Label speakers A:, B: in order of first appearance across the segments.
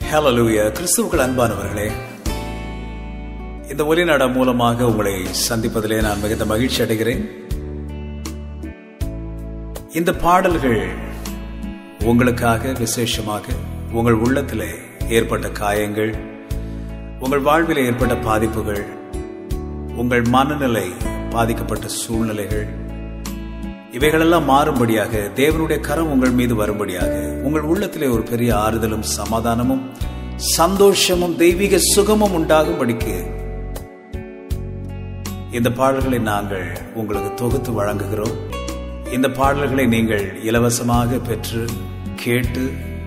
A: ஹalleluya கிறிஸ்துவுக்குள் அன்பானவர்களே இந்த ஒலிநாடா மூலமாக உங்களை சந்திப்பதிலே நான் மிகுந்த மகிழ்ச்சி அடைகிறேன் இந்த பாடல்கள் உங்களுக்காக விசேஷமாக உங்கள் உள்ளத்திலே ஏற்பட்ட காயங்கள் உங்கள் வாழ்வில் ஏற்பட்ட பாதிப்புகள் உங்கள் மனநிலை பாதிக்கப்பட்ட சூழ்நிலைகள் இவைகளெல்லாம் மாறும்படியாக தேவனுடைய கரம் உங்கள் மீது வரும்படியாக உங்கள் உள்ளத்திலே ஒரு பெரிய ஆறுதலும் சமாதானமும் சந்தோஷமும் தெய்வீக சுகமும் உண்டாகும்படிக்கு இந்த பாடல்களை நாங்கள் உங்களுக்கு தொகுத்து வழங்குகிறோம் இந்த பாடல்களை நீங்கள் இலவசமாக பெற்று கேட்டு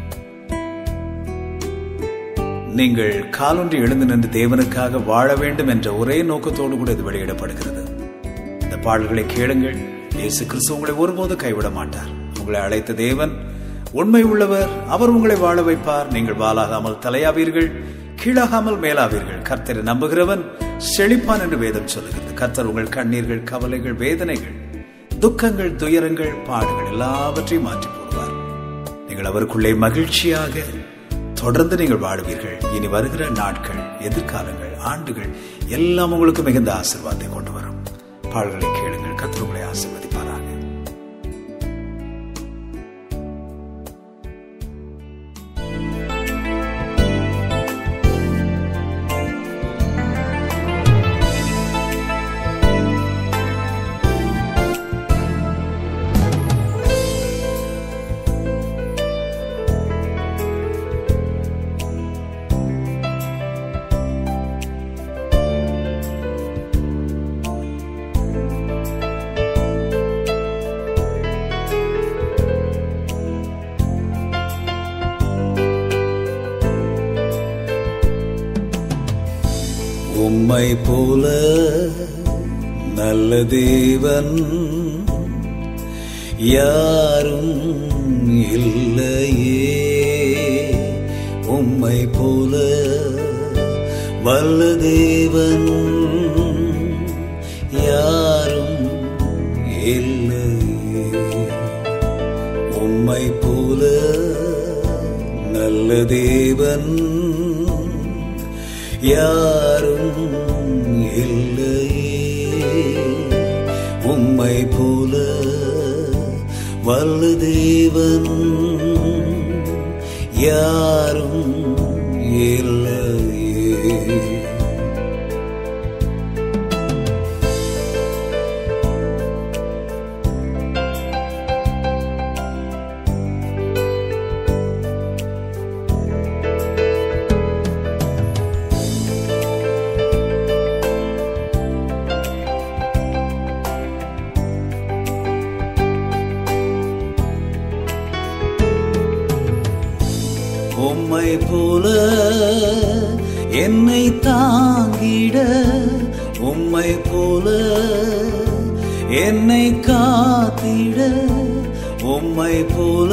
A: நீங்கள் காலொன்றி எழுந்து நின்று தேவனுக்காக வாழ வேண்டும் என்ற ஒரே நோக்கத்தோடு கூட இது வெளியிடப்படுகிறது இந்த பாடல்களை கேளுங்கள் இயேசு கிறிஸ்து உங்களை ஒருபோது கைவிட மாட்டார் உங்களை அழைத்த தேவன் உண்மை உள்ளவர் அவர் உங்களை வாழ வைப்பார் நீங்கள் வாழாகாமல் தலையாவீர்கள் கீழாகாமல் மேலாவீர்கள் கர்த்தரை நம்புகிறவன் செழிப்பான் என்று வேதம் சொல்லுகிறது கர்த்தர் உங்கள் கண்ணீர்கள் கவலைகள் வேதனைகள் துக்கங்கள் துயரங்கள் பாடுகள் எல்லாவற்றையும் மாற்றி போடுவார் நீங்கள் அவருக்குள்ளே மகிழ்ச்சியாக தொடர்ந்து நீங்கள் வாழ்வீர்கள் இனி வருகிற நாட்கள் எதிர்காலங்கள் ஆண்டுகள் எல்லாம் உங்களுக்கு மிகுந்த ஆசிர்வாதத்தை கொண்டு வரும் பாடல்களை கேளுங்கள் கர்த்தர் உங்களை ஆசிர்வதிப்பாராக உம்மை போல நல்ல தேவன் யாரும் இல்லையே உம்மை போல வல்ல தேவன் யாரும் இல்லையே உம்மை போல நல்ல தேவன் யாரும் இல்லையே உம்மை போல வல்ல தேவன் யாரும் இல்லையே உம்மை போல என்னை தாங்கிட உம்மை போல என்னை காத்திட உம்மை போல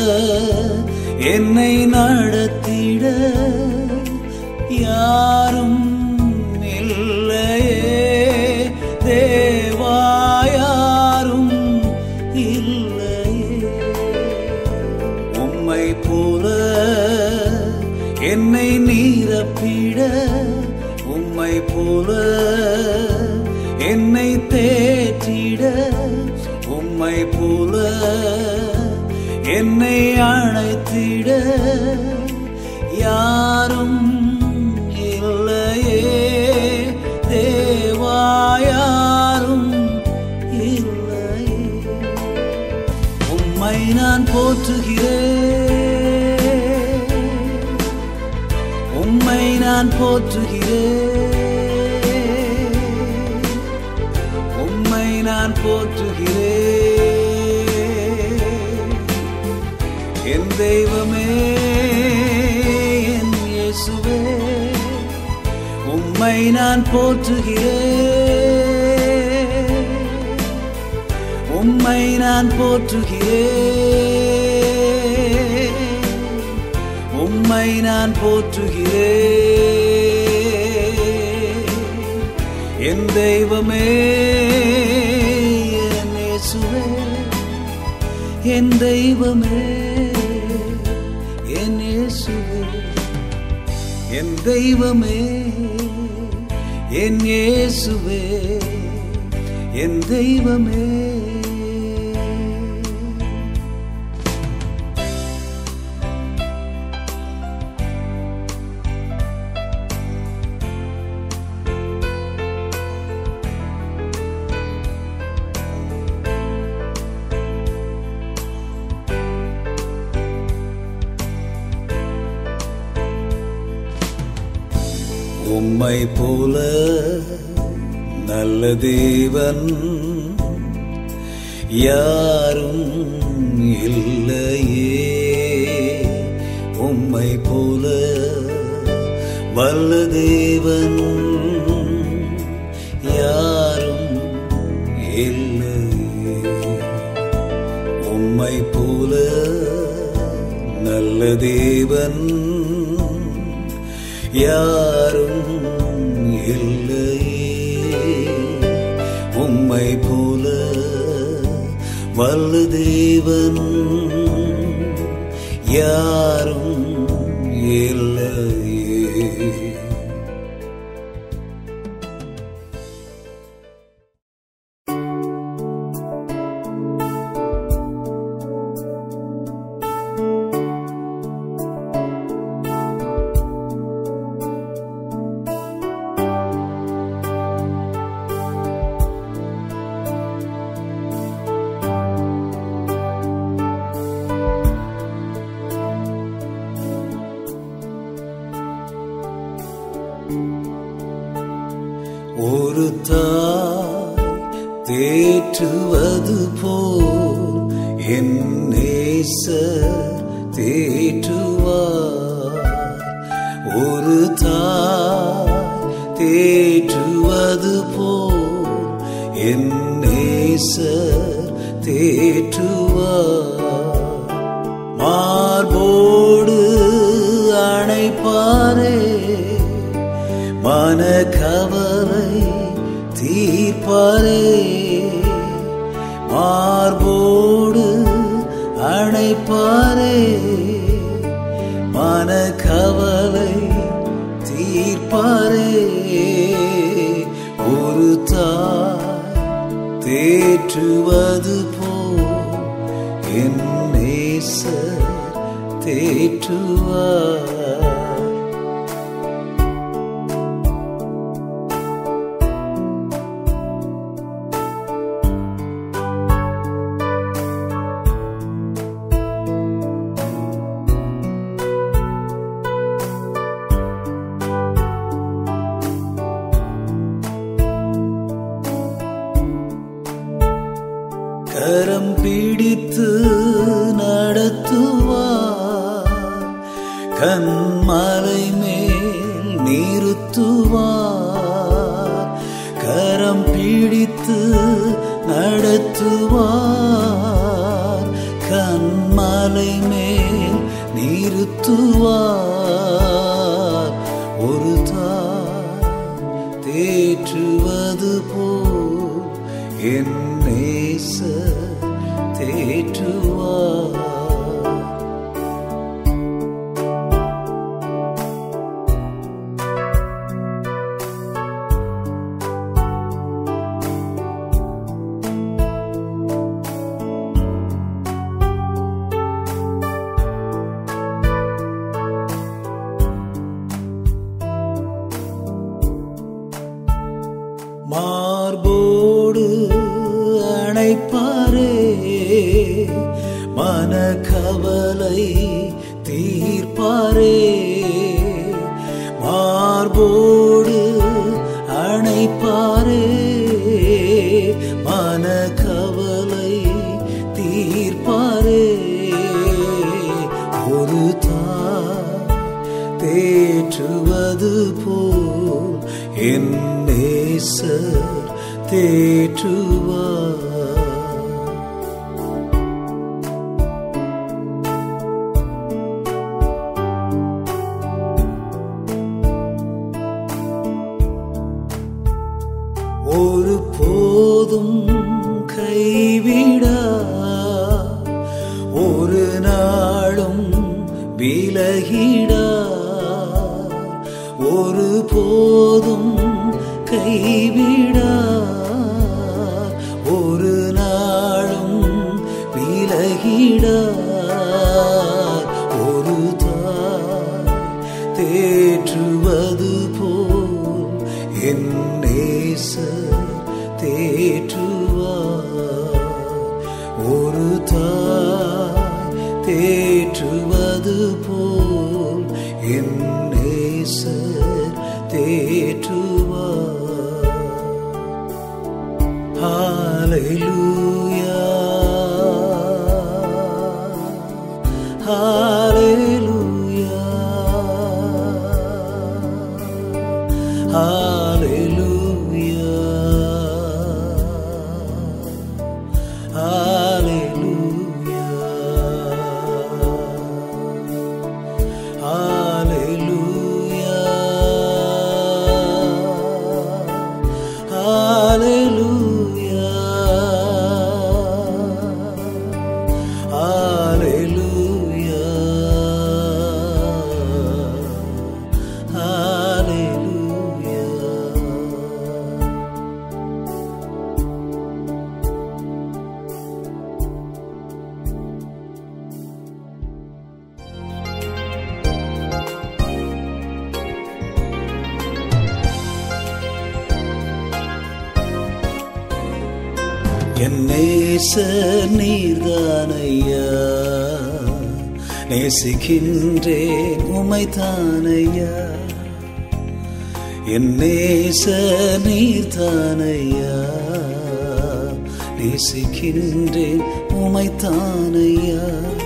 A: என்னை நடத்திட யாரும் இல்லையே தேவா யாரும் இல்லையே உம்மை போல என்னை நீரப்பிட உம்மை போல என்னை தேற்றிட உம்மை போல என்னை அழைத்திட யாரும் இல்லையே தேவா யாரும் இல்லையே உம்மை நான் போற்றுகிறேன் உம்மை நான் போற்றுகிறேன் உம்மை நான் போற்றுகிறேன் என் தெய்வமே என் இயேசுவே உம்மை நான் போற்றுகிறேன் உம்மை நான் போற்றுகிறேன் உம்மை நான் போற்றுகிறேன் என் தெய்வமே என் இயேசுவே என் தெய்வமே என் இயேசுவே என் தெய்வமே என் இயேசுவே என் தெய்வமே உம்மை போல நல்ல தேவன் யாரும் இல்லையே உம்மை போல வல்ல தேவன் யாரும் இல்லையே உம்மை போல நல்ல தேவன் யாரும் இல்லையே உம்மை போல வல்ல தேவன் யாரும் இல்லையே ஒரு தாய் தேற்றுவது போல் என் நேசர் தேற்றுவார் ஒரு தாய் தேற்றுவது போல் என் நேசர் தேற்றுவார் மார்போடு அணைப்பாரே மனக்கவலை தீர்ப்பாரே மார்போடு அணைப்பாரே மனக்கவலை தீர்ப்பாரே ஒரு தாய் தேற்றுவது போ என் நேசர் தேற்றுவார் கரம் பிடித்து நடத்துவார் கண்மலை மேல் நிறுத்துவார் கரம் பிடித்து நடத்துவார் கண்மலை மேல் நிறுத்துவார் ஒரு தாய் தேற்றுவது போல் என் நேசர் தேற்றுவார் மார்போடு அணைப்பாரே மனக்கவலை தீர்ப்பாரே மார்போடு அணைப்பாரே மனக்கவலை தீர்ப்பாரே ஒரு தாய் தேற்றுவது போல் என் நேசர் தேற்றுவார் ஒரு போதும் கைவிடா ஒரு நாளும் விலகிடா ஒரு போதும் கைவிடா ஒரு நாளும் விலகிடா ஒரு தாய் தேற்றுவது போல் என் நேசர் தேற்றுவார் ஒரு தாய் தேற்றுவது போல் என் நேசர் தேற்றுவார் ஹalleluya ஹalleluya ஹalleluya ஹalleluya ஹalleluya ஹalleluya ஹalleluya ஹalleluya என் நேச நீர்தானையா நேசிக்கின்றேன் உமைதானையா என் நேச நீர்தானையா நேசிக்கின்றேன் உமைதானையா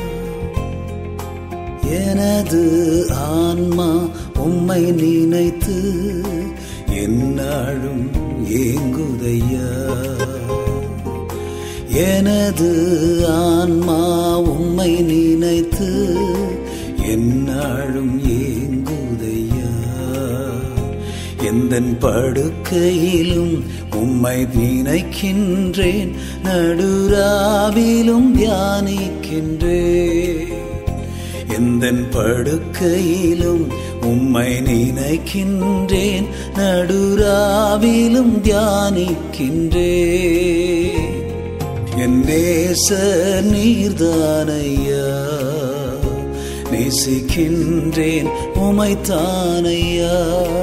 A: எனது ஆன்மா உம்மை நினைத்து என்னாலும் ஏங்குதையா எனது ஆன்மா உம்மை நினைத்து என்னாலும் ஏங்குதையா எந்தன் படுக்கையிலும் உம்மை நினைக்கின்றேன் நடுராவிலும் தியானிக்கின்றேன் எந்தன் படுக்கையிலும் உம்மை நினைக்கின்றேன் நடுராவிலும் தியானிக்கின்றேன் என் நேச நீர்தானையா நேசிக்கின்றேன் உமைத்தானையா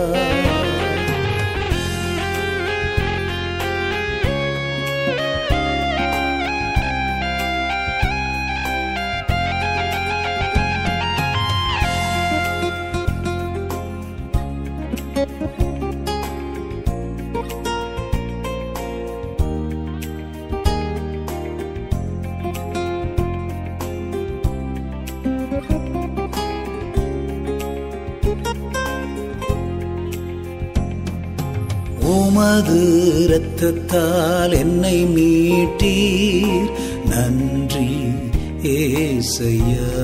A: உமது இரத்தத்தால் என்னை மீட்டீர் நன்றி ஏசையா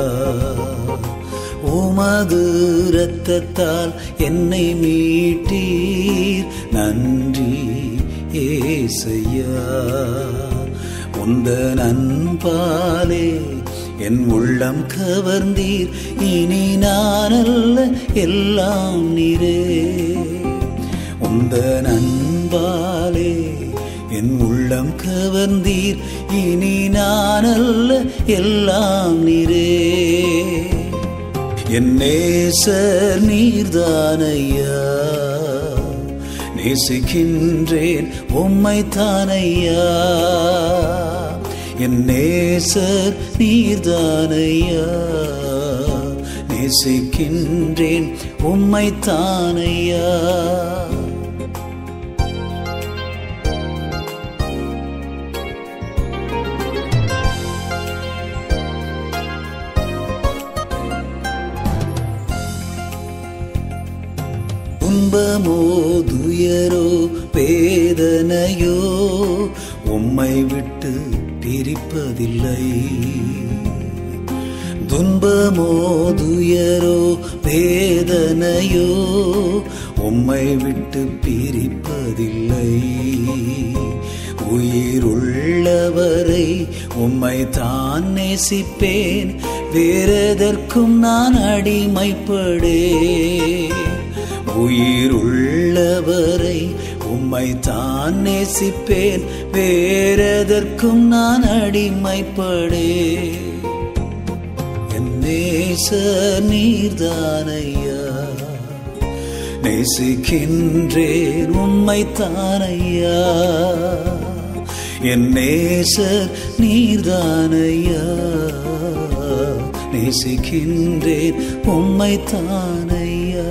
A: உமது இரத்தத்தால் என்னை மீட்டீர் நன்றி ஏசையா உந்த நண்பாலே என் உள்ளம் கவர்ந்தீர் இனி நான் அல்ல எல்லாம் நீரே உந்த நண்பாலே என் உள்ளம் கவர்ந்தீர் இனி நான் அல்ல எல்லாம் நீரே என் நேசர் நீர்தானையா நேசிக்கின்றேன் உம்மை தானையா என் நேசர் நீர்தானையா நேசிக்கின்றேன் உம்மை தானையா துன்பமோ துயரோ வேதனையோ உம்மை விட்டு பிரிப்பதில்லை துன்பமோ துயரோ வேதனையோ உம்மை விட்டு பிரிப்பதில்லை உயிருள்ளவரை உம்மை தான் நேசிப்பேன் வேறெதற்கும் நான் அடிமைப்படேன் உயிர் உள்ளவரை உம்மை தான் நேசிப்பேன் வேறெதற்கும் நான் அடிமைப்படே என் நேச நீர்தானையா நேசிக்கின்றேன் உம்மை தானையா என் நேசர் நீர்தானையா நேசிக்கின்றேன் உம்மை தானையா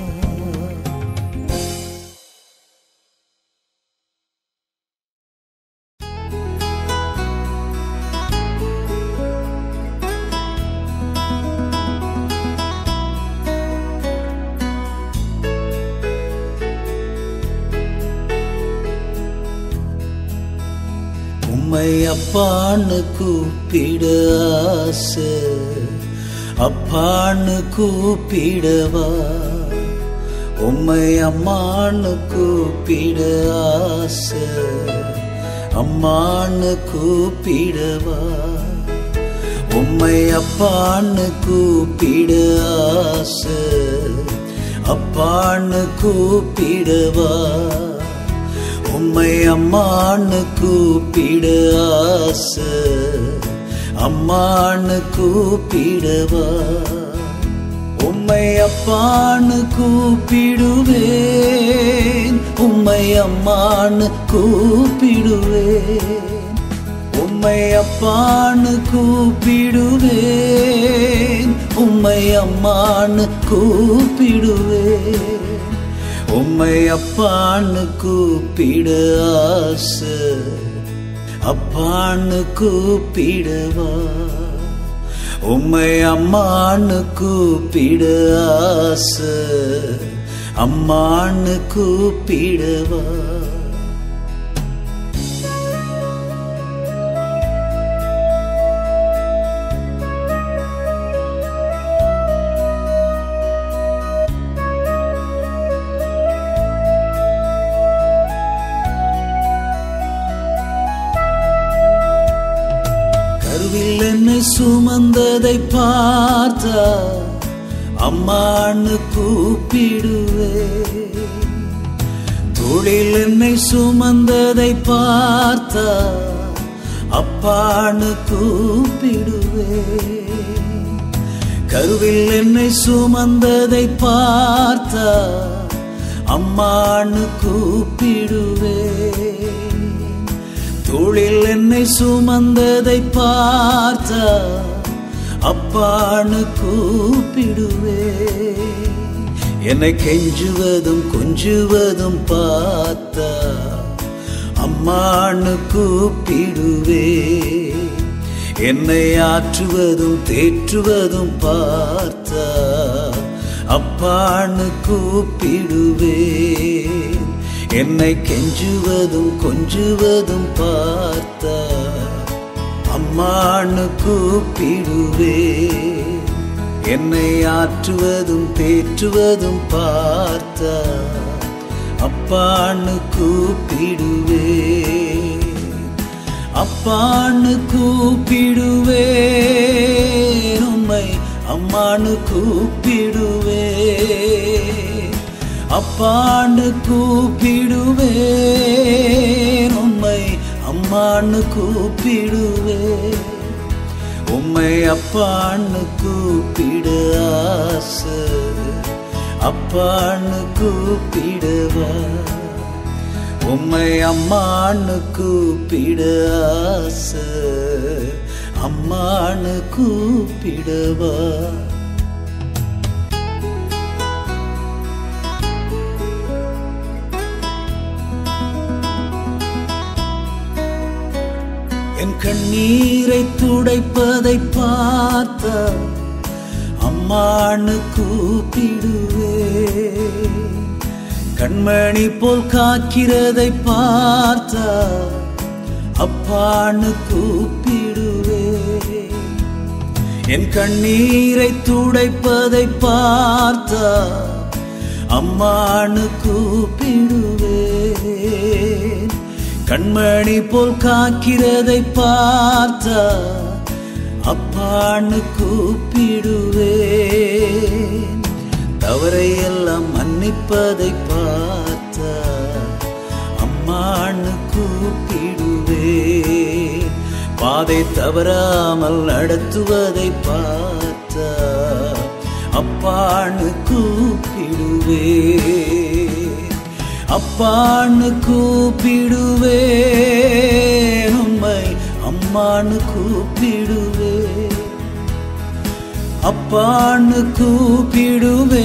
A: உம்மை அப்பான்னு கூப்பிட ஆசை அப்பான்னு கூப்பிடவா உம்மை அம்மான்னு கூப்பிட ஆசை அம்மான்னு கூப்பிடவா உம்மை அப்பான்னு கூப்பிட ஆசை அப்பான்னு கூப்பிடவா உம்மை அம்மான்னு கூப்பிட ஆசை அம்மான்னு கூப்பிடவா உம்மை அப்பான்னு கூப்பிடுவேன் உம்மை அம்மான்னு கூப்பிடுவேன் உம்மை அப்பான்னு கூப்பிடுவேன் உம்மை அம்மான்னு கூப்பிடுவேன் உம்மை அப்பான்னு கூப்பிட ஆசை அப்பான்னு கூப்பிடவா உம்மை அம்மான்னு கூப்பிட ஆசை அம்மான்னு கூப்பிடவா கருவில் என்னை சுமந்ததை பார்த்தா அம்மான்னு கூப்பிடுவே தொழில் என்னை சுமந்ததை பார்த்தா அப்பான்னு கூப்பிடுவே கருவில் என்னை சுமந்ததை பார்த்தா அம்மான்னு கூப்பிடுவே தொழில் என்னை சுமந்ததை பார்த்தா அப்பான்னு கூப்பிடுவே என்னை கெஞ்சுவதும் கொஞ்சுவதும் பார்த்தா அம்மான்னு கூப்பிடுவே என்னை ஆற்றுவதும் தேற்றுவதும் பார்த்தா அப்பான்னு கூப்பிடுவேன் என்னை கெஞ்சுவதும் கொஞ்சுவதும் பார்த்தா அம்மான்னு கூப்பிடுவேன் என்னை ஆற்றுவதும் தேற்றுவதும் பார்த்தா அப்பான்னு கூப்பிடுவேன் அப்பான்னு கூப்பிடுவேன் உம்மை அம்மான்னு கூப்பிடுவேன் அப்பான்னு கூப்பிடுவேன் உம்மை அம்மான்னு கூப்பிடுவேன் உம்மை அப்பான்னு கூப்பிட ஆசை அப்பான்னு கூப்பிடவா உம்மை அம்மான்னு கூப்பிட ஆசை அம்மான்னு கூப்பிடவா என் கண்ணீரை துடைப்பதை பார்த்தா அம்மான்னு கூப்பிடுவே கண்மணி போல் காக்கிறதை பார்த்தா அப்பான்னு கூப்பிடுவே என் கண்ணீரை துடைப்பதை பார்த்தா அம்மான்னு கூப்பிடுவேன் கண்மணி போல் காக்கிறதை பார்த்தா அப்பான்னு கூப்பிடுவேன் தவறை எல்லாம் மன்னிப்பதை பார்த்தா அம்மான்னு கூப்பிடுவே பாதை தவறாமல் நடத்துவதை பார்த்தா அப்பான்னு கூப்பிடுவே அப்பான்னு கூப்பிடுவே உண்மை அம்மான்னு கூப்பிடுவே அப்பான்னு கூப்பிடுவே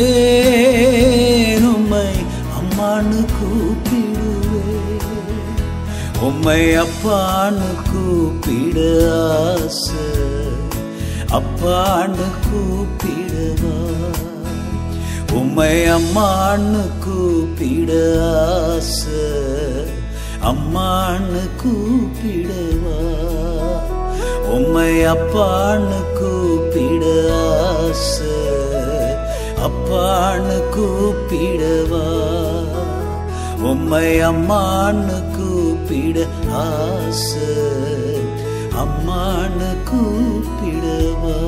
A: உம்மை அம்மான்னு கூப்பிடுவே உம்மை அப்பான்னு கூப்பிட ஆசை அப்பான்னு கூப்பிடவா உம்மை அம்மான்னு கூப்பிட ஆசை அம்மான்னு கூப்பிடவா உம்மை அப்பான்னு கூப்பிட ஆசை அப்பான்னு கூப்பிடவா உம்மை அம்மான்னு கூப்பிட ஆசை அம்மான்னு கூப்பிடவா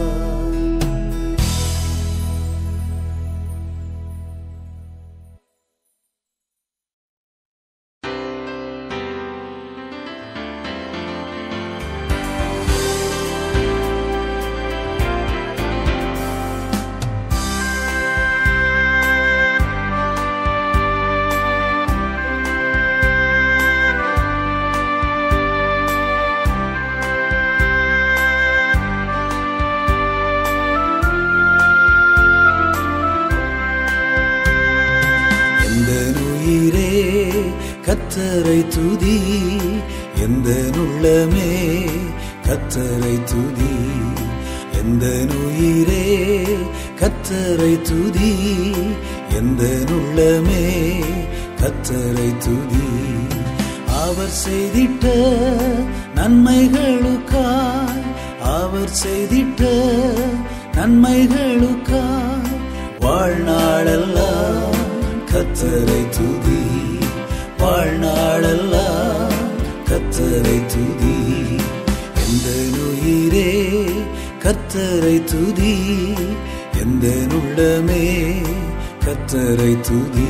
A: எந்த உயிரே கத்தரை துதி எந்த உள்ளமே கத்தரை துதி எந்த உயிரே கத்தரை துதி எந்த உள்ளமே கத்தரை துதி அவர் செய்திட்ட நன்மைகளுக்காய் அவர் செய்திட்ட நன்மைகளுக்காய் வாழ்நாளெல்லாம் கத்தரை துதி வாழ்நாளெல்லாம் கத்தரை துதி எந்த உயிரே கத்தரை துதி எந்த உள்ளமே கத்தரை துதி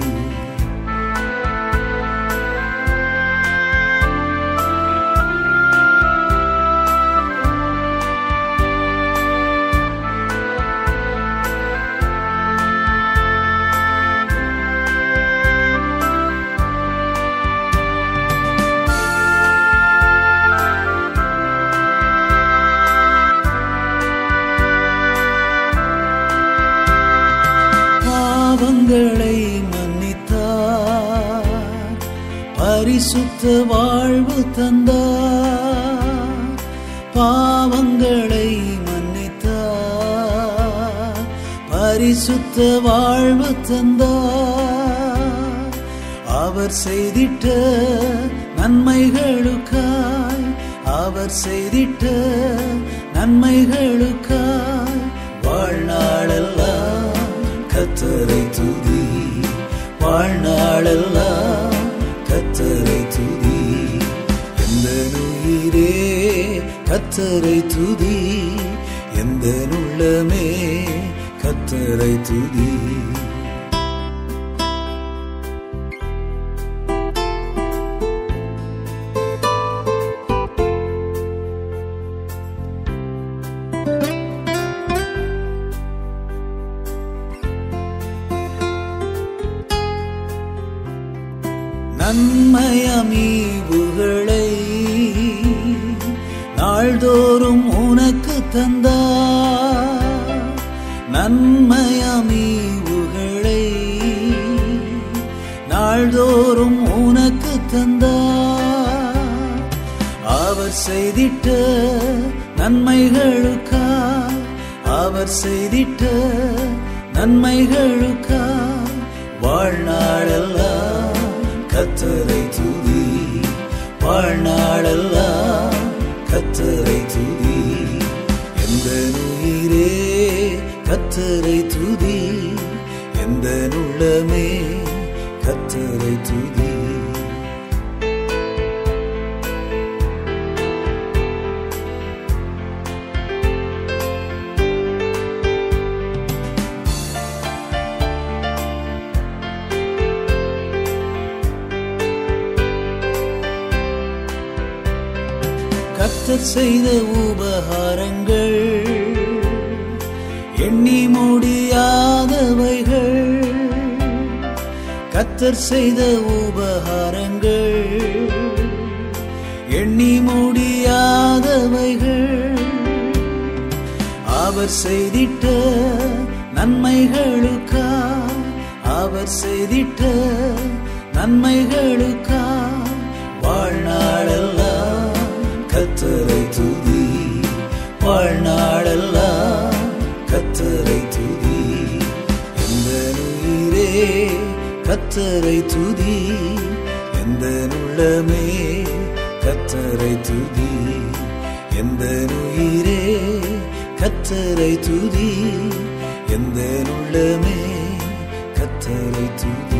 A: பாவங்களை மன்னித்தார் பரிசுத்த வாழ்வு தந்தார் பாவங்களை மன்னித்தார் பரிசுத்த வாழ்வு தந்தார் அவர் செய்திட்ட நன்மைகளுக்காய் அவர் செய்திட்ட நன்மைகளுக்காய் வாழ்நாளெல்லாம் கத்தரை துதி வாழ்நாளெல்லாம் கத்தரை துதி எந்த உயிரே கத்தரை துதி எந்த உள்ளமே கத்தரை துதி நன்மையமீவுகளை நாள்தோறும் உனக்கு தந்தா நன்மையமீவுகளை நாள்தோறும் உனக்கு தந்தா அவர் செய்திட்ட நன்மைகளுக்காய் அவர் செய்திட்ட நன்மைகளுக்காய் வாழ்நாளெல்லாம் கத்தரை துதி வாழ்நாளெல்லாம் கத்தரை துதி எந்த உயிரே கத்தரை துதி எந்த உள்ளமே கத்தரை துதி கத்தர் செய்த உபகாரங்கள் எண்ணி முடியாதவைகள் கத்தர் செய்த உபகாரங்கள் எண்ணி முடியாதவைகள் அவர் செய்திட்ட நன்மைகளுக்கா அவர் செய்திட்ட நன்மைகளுக்கா வாழ்நாளெல்லாம் கத்தரை துதி வாழ்நாளெல்லாம் கத்தரை துதி எந்த உயிரே கத்தரை துதி எந்த உள்ளமே கத்தரை துதி எந்த உயிரே கத்தரை துதி எந்த உள்ளமே கத்தரை துதி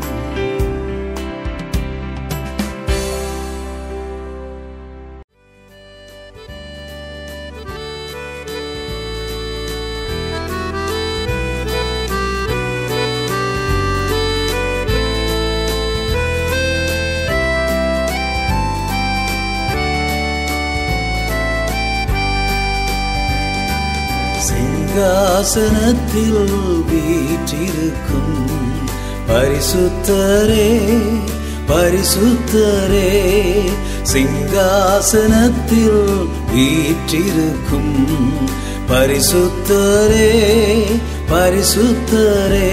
A: சிங்காசனத்தில் வீற்றிருக்கும் பரிசுத்தரே பரிசுத்தரே சிங்காசனத்தில் வீற்றிருக்கும் பரிசுத்தரே பரிசுத்தரே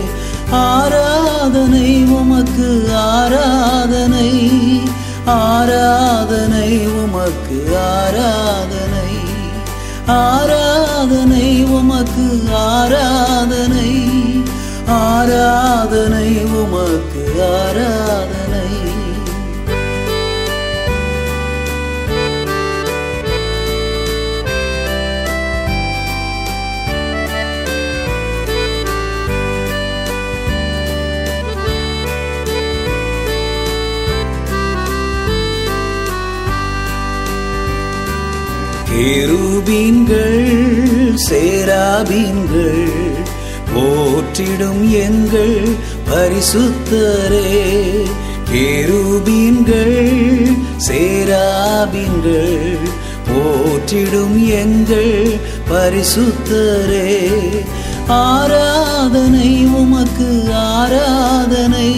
A: ஆராதனை உமக்கு ஆராதனை ஆராதனை உமக்கு ஆராதனை ஆராதனை உமக்கு ஆராதனை ஆராதனை உமக்கு ஆராதனை கேருபீன்கள் சேராபீன்கள் போற்றிடும் எங்கள் பரிசுத்தரே கேருபீன்கள் சேராபீன்கள் போற்றிடும் எங்கள் பரிசுத்தரே ஆராதனை உமக்கு ஆராதனை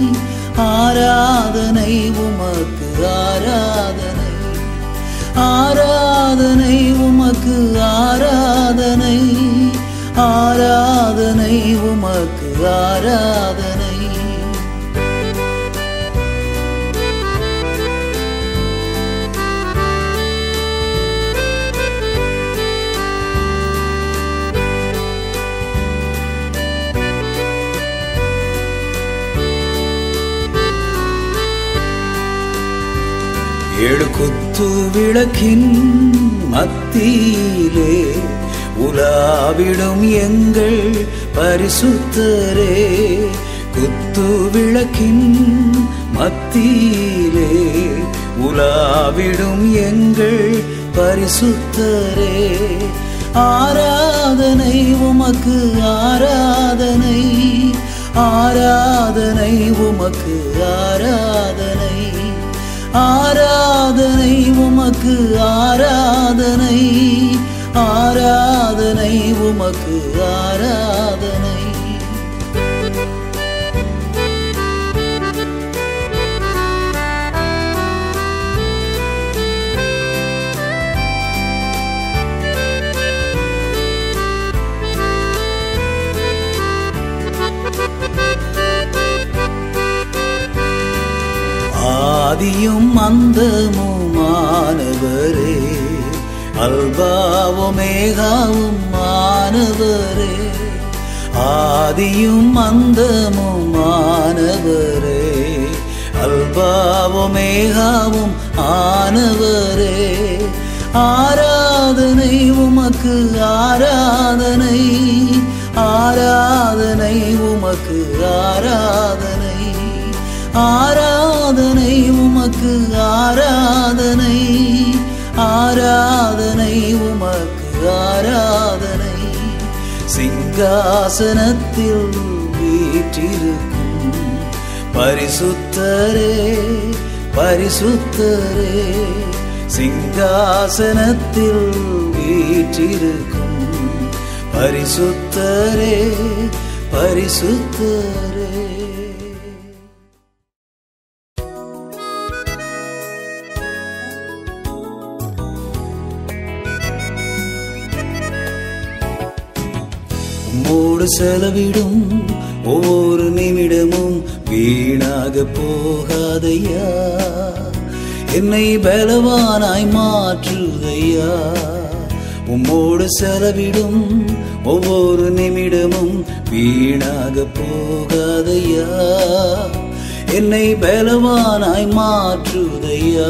A: ஆராதனை உமக்கு ஆராதனை ஆராதனை உமக்கு ஆராதனை ஆராதனை உமக்கு ஆராதனை ஏழு குத்து விளக்கின் மத்தியிலே உலாவிடும் எங்கள் பரிசுத்தரே குத்து விளக்கின் மத்தியிலே உலாவிடும் எங்கள் பரிசுத்தரே ஆராதனை உமக்கு ஆராதனை ஆராதனை உமக்கு ஆராதனை ஆராதனை உமக்கு ஆராதனை ஆராதனை உமக்கு ஆராதனை ஆதியும் அந்தமுமானவரே அல்பாவுமேகாவும் மாணவரே ஆதியும் அந்தமுமானவரே அல்பாவுமேகாவும் ஆனவரே ஆராதனை உமக்கு ஆராதனை ஆராதனை உமக்கு ஆராதனை ஆராதனை உமக்கு ஆராதனை ஆராதனை உமக்கு ஆராதனை சிங்காசனத்தில் வீற்றிருக்கும் பரிசுத்தரே பரிசுத்தரே சிங்காசனத்தில் வீற்றிருக்கும் பரிசுத்தரே பரிசுத்தரே உம்மோடு செலவிடும் ஒவ்வொரு நிமிடமும் வீணாக போகாதையா என்னை பலவானாய் மாற்றுதையா உம்மோடு செலவிடும் ஒவ்வொரு நிமிடமும் வீணாக போகாதையா என்னை பலவானாய் மாற்றுதையா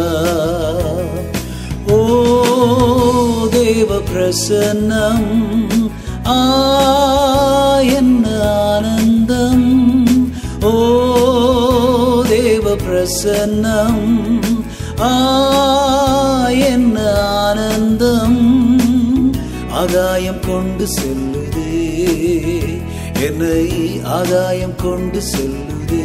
A: ஓ தேவ பிரசன்னம் ஆ என்ன ஆனந்தம் ஓ தேவ பிரசன்னம் ஆ என்ன ஆனந்தம் ஆகாயம் கொண்டு செல்லுதே என்னை ஆகாயம் கொண்டு செல்லுதே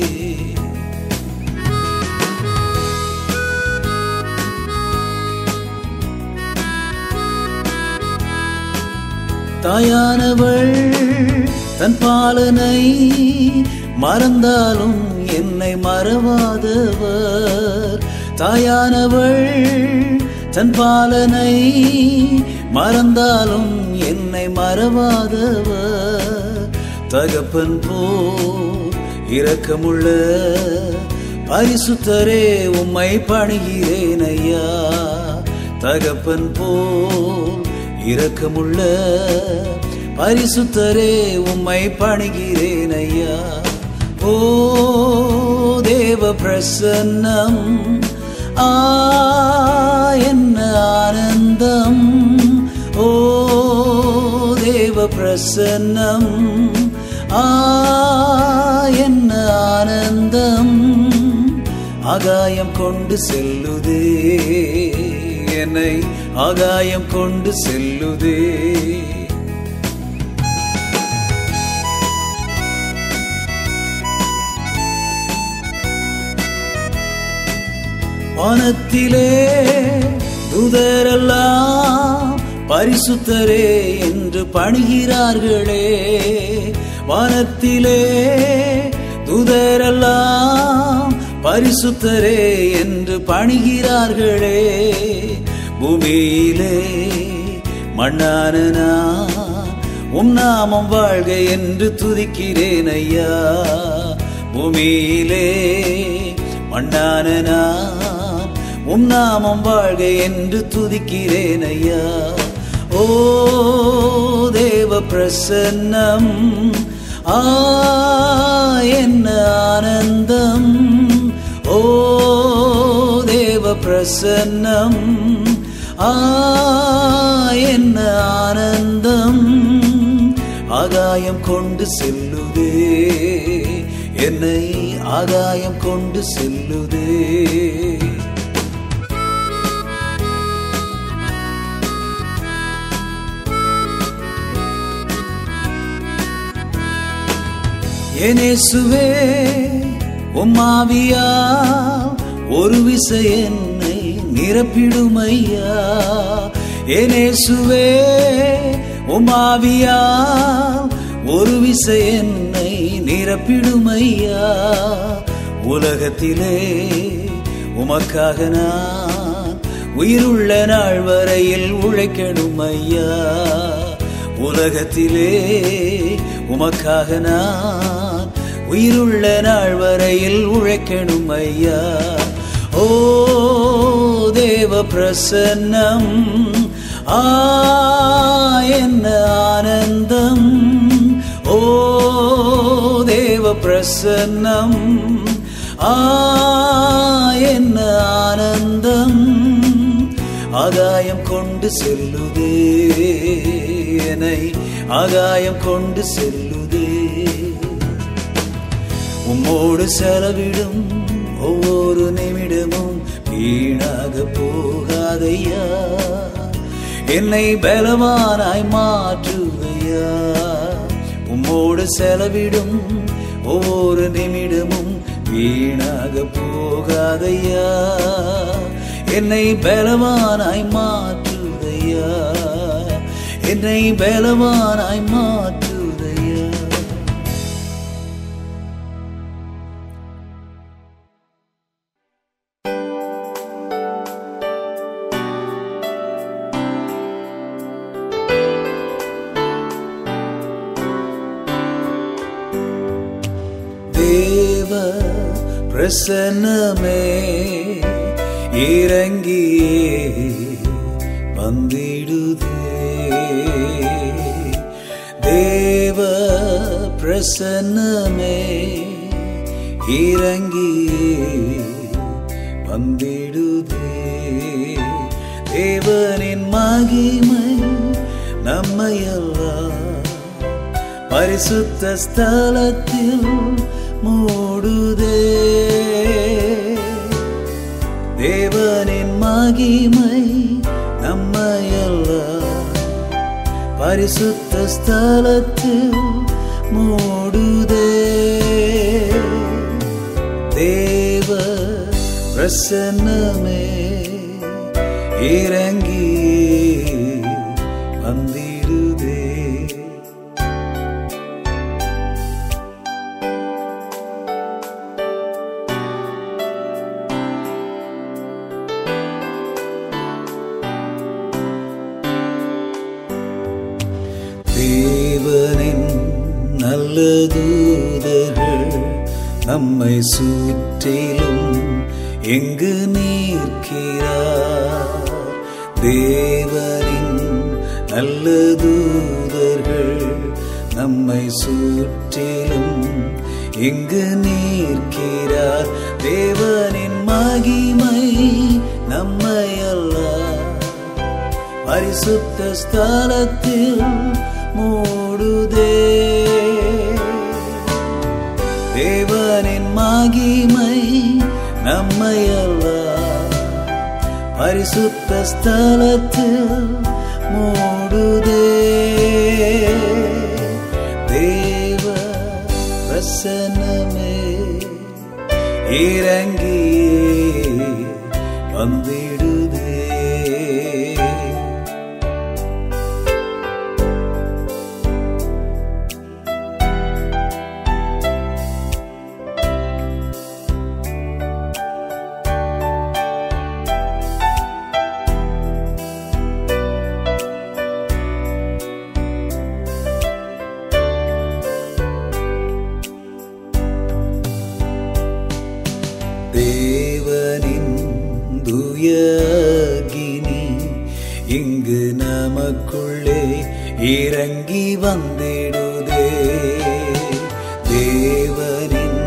A: தாயானவள் தன் பாலனை மறந்தாலும் என்னை மறவாதவர் தாயானவள் தன் பாலனை மறந்தாலும் என்னை மறவாதவர் தகப்பன் போ இரக்கமுள்ள பரிசுத்தரே உம்மை பணிகிறேன் ஐயா தகப்பன் போ இரக்கமுள்ள பரிசுத்தரே உம்மை பணிகிறேன் ஐயா ஓ தேவ பிரசன்னம் ஆ என்ன ஆனந்தம் ஓ தேவ பிரசன்னம் ஆ என்ன ஆனந்தம் ஆகாயம் கொண்டு செல்லுதே என்னை ஆகாயம் கொண்டு செல்லுதே வானத்திலே துதரெல்லாம் பரிசுத்தரே என்று பணிகிறார்களே வானத்திலே துதரெல்லாம் பரிசுத்தரே என்று பணிகிறார்களே பூமியிலே மண்ணான நான் உம் நாமம் வாழ்க என்று துதிக்கிறேன் ஐயா பூமியிலே மண்ணான நான் உம் நாமம் வாழ்க என்று துதிக்கிறேன் ஐயா ஓ தேவ பிரசன்னம் ஆ என்ன ஆனந்தம் ஓ தேவ பிரசன்னம் ஆ என்ன ஆனந்தம் ஆகாயம் கொண்டு செல்லுதே என்னை ஆகாயம் கொண்டு செல்லுதே எனேசுவே உம்மாவியா ஒரு விசை என்னை நிரப்பிடுமையா எனேசுவே உம்மாவியா ஒரு விசை என்னை நிரப்பிடுமையா உலகத்திலே உமக்காக நான் உயிருள்ள நாள் வரையில் உழைக்கணும் ஐயா உலகத்திலே உமக்காக நான் உயிருள்ள நாள் வரையில் உழைக்கணும் ஐயா ஓ தேவ பிரசன்னம் ஆ என்ன ஆனந்தம் ஓ தேவ பிரசன்னம் ஆ என்ன ஆனந்தம் ஆகாயம் கொண்டு செல்லுதே என்னை ஆகாயம் கொண்டு செல்லுதே உம்மோடு செலவிடும் ஒவ்வொரு நிமிடமும் வீணாக போகாதையா என்னை பலவானாய் மாற்றுவையா உம்மோடு செலவிடும் ஒவ்வொரு நிமிடமும் வீணாக போகாதையா என்னை பலவானாய் மாற்றுதையா என்னை பலவானாய் மாற்றுதையா தேவ பிரசன்னமே இறங்கியே வந்திடுதே தேவ பிரசன்னமே இறங்கியே வந்திடுதே தேவனின் மகிமை நம்மையெல்லாம் பரிசுத்த ஸ்தலத்தில் மூடுதே தேவனின் மகிமை நம்மையெல்லாம் பரிசுத்த ஸ்தலத்தில் மூடுதே தேவ பிரசன்னமே இறங்கி வந்திடுதே தேவனின் நல்ல தூதர்கள் நம்மை சுற்றிலும் எங்கு நிற்கிறார் தேவனின் நல்ல தூதர்கள் நம்மை சுற்றிலும் எங்கு நிற்கிறார் தேவனின் மகிமை நம்மை அல்லார் பரிசுத்த ஸ்தலத்தில் மூடுதே தேவனின் மகிமை நம்மையல்ல பரிசுத்த ஸ்தலத்தில் மூடுதே தேவ பிரசன்னமே இறங்கி வந்திடுதே தேவனின் துயகினி இங்கு நமக்குள்ளே இறங்கி வந்திடுதே தேவனின்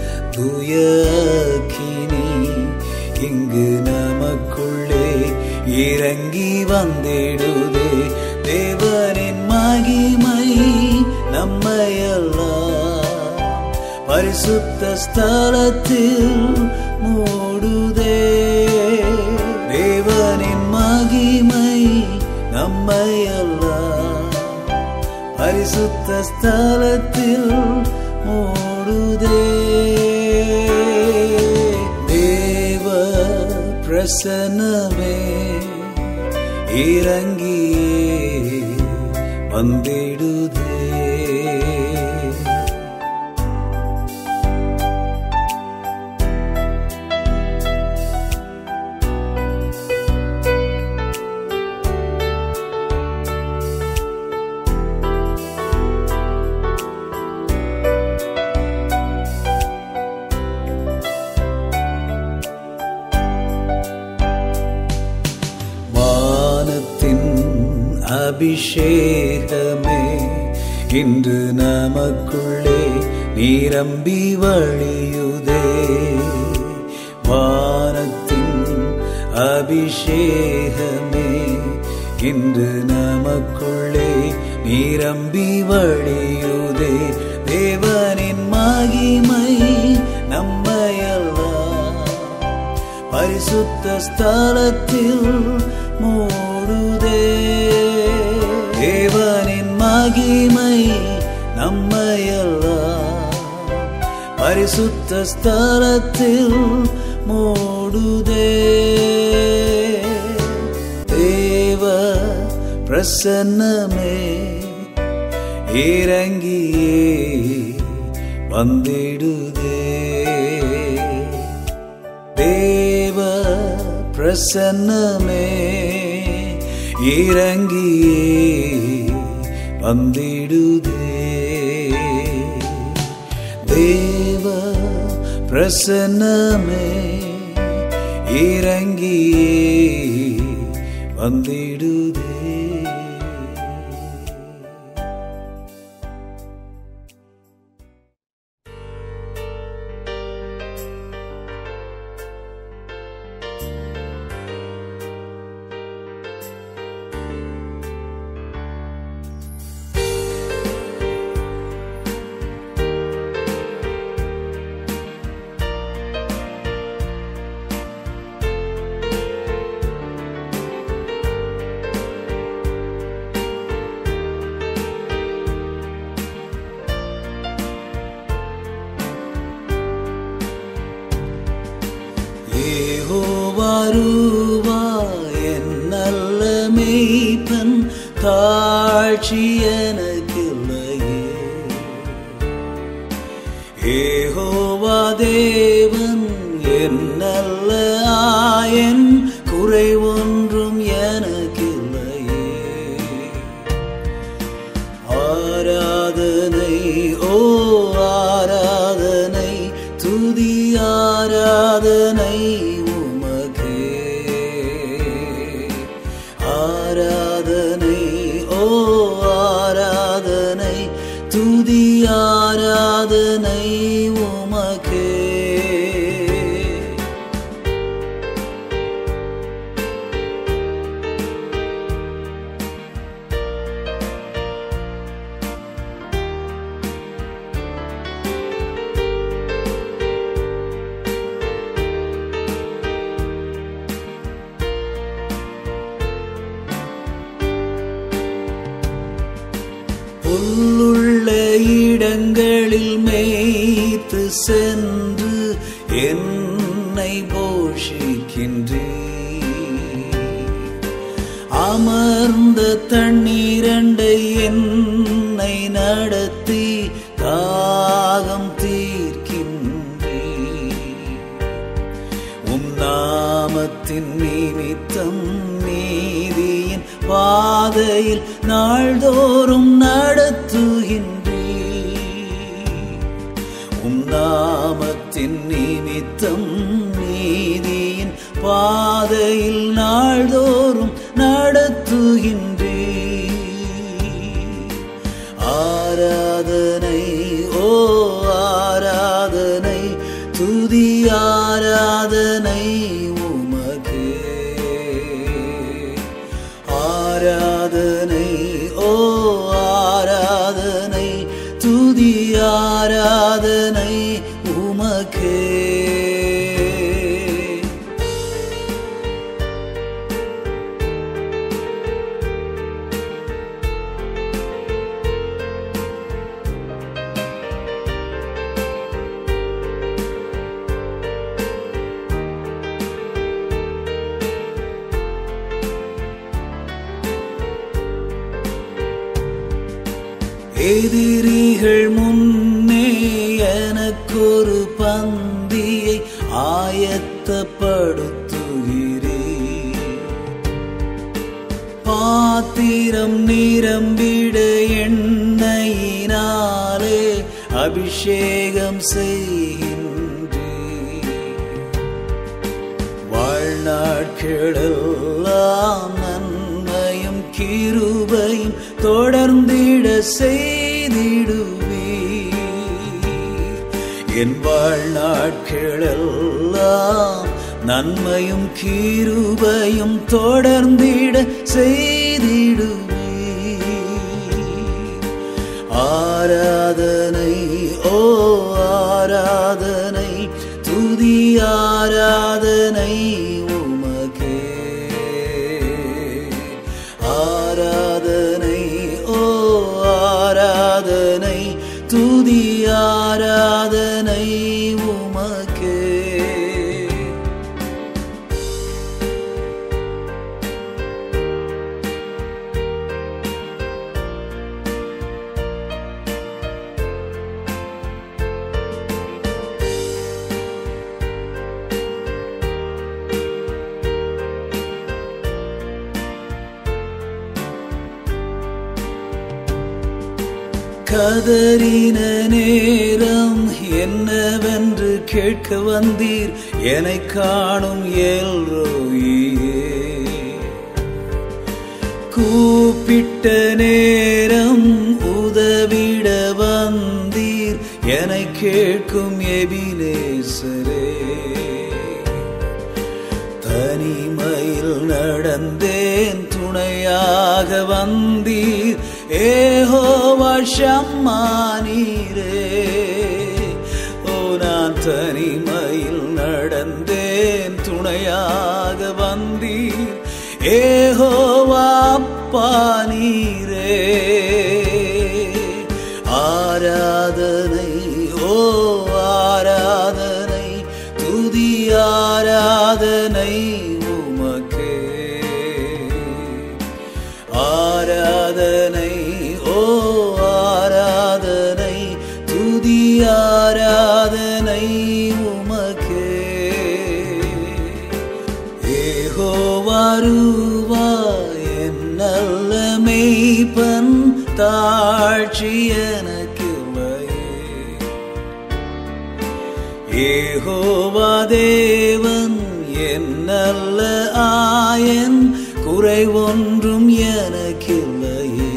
A: துயகினி இங்கு நமக்குள்ளே இறங்கி வந்திடுதே தேவனின் மகிமை நம்மையெல்லாம் பரிசுத்த ஸ்தலத்தில் மூடுதே தேவனின் மகிமை நம்மையெல்லாம் பரிசுத்த ஸ்தலத்தில் மூடுதே தேவ பிரசன்னமே இறங்கியே வந்திடுதே வானத்தின் அபிஷேகமே இன்று நமக்குள்ளே நிரம்பி வழியுதே வானத்தின் அபிஷேகமே இன்று நமக்குள்ளே நிரம்பி வழியுதே தேவனின் மகிமை நம்மையெல்லாம் பரிசுத்த ஸ்தலத்தில் மூடுதே தேவனின் மகிமை நம்மையெல்லாம் பரிசுத்த ஸ்தலத்தில் மூடுதே பிரசன்னமே இறங்கியே வந்திடுதே தேவ பிரசன்னமே இறங்கியே வந்திடுதே தேவ பிரசன்னமே இறங்கியே வந்திடுதே ஏகோவாருவா என் நல்ல மெய்ப்பன் தாழ்ச்சி எனக்கில்லையே ஏகோவா தேவன் என் நல்ல ஆயன் குறை ஒன்றும் எனக்கில்லையே ஆராதனை ஓ ஆராதனை துதி ஆராதனை உமகே ஆராதனை ஓ ஆராதனை துதி ஆராதனை உமகே புல்லுள்ள இடங்களில் மேய்த்து சென்று என்னை போஷிக்கின்றே அமர்ந்த தண்ணீரண்டை என்னை நடத்தி தாகம் தீர்க்கின்றே உம் நாமத்தின் நிமித்தம் நீதியின் பாதையில் நாள்தோறும் நடத்துகின்றே உம் நாமத்தின் நிமித்தம் நீதியின் பாதையில் நாள்தோறும் நடத்துகின்றே ஆராதனை ஓ ஆராதனை துதி ஆராதனை உமகே ஆராதனை ஓ ஆராதனை துதி ஆராதனை உமகே எதிரிகள் முன்னே எனக்கொரு பந்தியை ஆயத்தப்படுத்துகிறே பாத்திரம் நிரம்பிட எண்ணெயினாலே அபிஷேகம் செய்கின்றே வாழ்நாட்களெல்லாம் நன்மையும் கிருபையும் தொடர்ந்திட செய்திடுவே என் வாழ்நாட்களெல்லாம் நன்மையும் கிருபையும் தொடர்ந்திட செய்திடுவே ஆராதனை ஓ ஆராதனை துதி ஆராதனை உமகே ஆராதனை ஓ ஆராதனை துதி ஆராதனை உமகே கதறின நேரம் என்னவென்று கேட்க வந்தீர் என்னை காணும் எல்ரோயே கூப்பிட்ட நேரம் உதவிட வந்தீர் என்னை கேட்கும் எபினேசரே தனிமையில் நடந்தேன் துணையாக வந்தீர் ஏஹோவா ஷம்மானீரே ஓ நான் தனிமையில் நடந்தேன் துணையாக வந்தீர் ஏஹோவா அப்பா நீரே ஆராதனை ஓ ஆராதனை துதி ஆராதனை உமக்கே ஆராதனை ஓ ஆராதனை துதி ஆராதனை உமக்கே ஏகோவாருவா என் நல்ல மெய்ப்பன் தாழ்ச்சி எனக்கில்லையே ஏகோவா தேவன் என் நல்ல ஆயன் குறை ஒன்றும் எனக்கில்லையே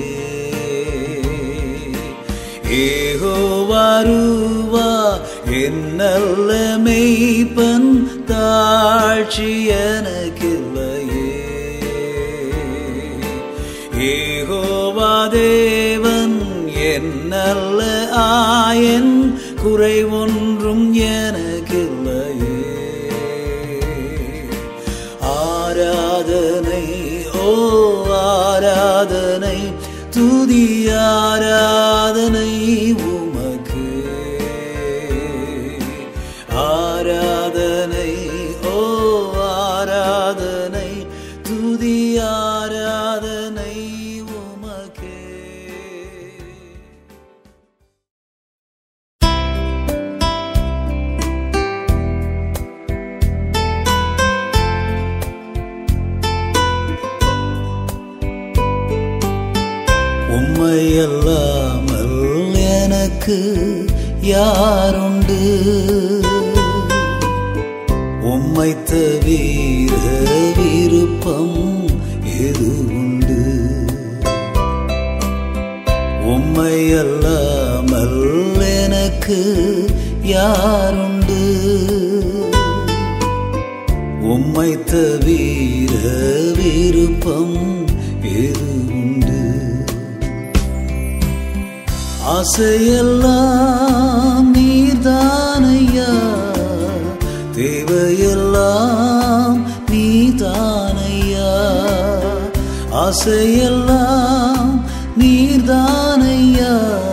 A: ஏகோவாருவா என் நல்ல மெய்ப்பன் தாழ்ச்சி எனக்கில்லையே ஏகோவா தேவன் என் நல்ல ஆயன் குறை ஒன்றும் எனக்கில்லையே ஆராதனை ஓ ஆராதனை துதி ஆராதனை உமக்கு ஆராதனை ஓ ஆராதனை துதி ஆராதனை உமக்கே உம்மையல்லாமல் எனக்கு யாருண்டு உம்மை தவிர விருப்பம் எது உண்டு உம்மையல்லாமல் எனக்கு யாருண்டு உம்மை தவிர விருப்பம் எது உண்டு ஆசையெல்லாம் நீதானையா தேவையெல்லாம் நீதானையா ஆசையெல்லாம் நீர்தானையா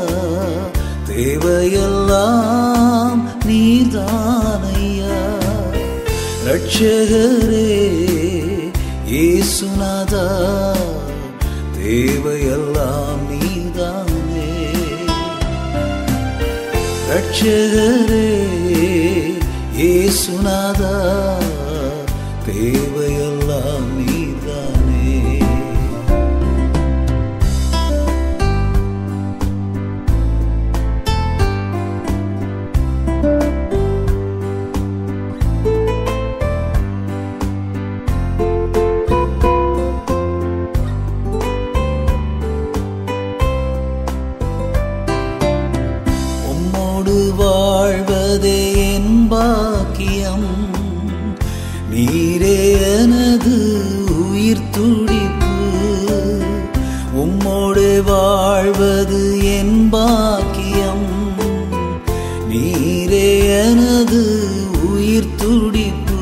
A: தேவையெல்லாம் நீதானையா ரட்சகரே இயேசுநாதா தேவையெல்லாம் நீதானே ரட்சகரே இயேசுநாதா தேவையெல்லாம் நீதானே உம்மோடு வாழ்வதே என் பாக்கியம் நீரே எனது உயிர் துடிப்பு உம்மோடு வாழ்வது என் பாக்கியம் நீரே எனது உயிர் துடிப்பு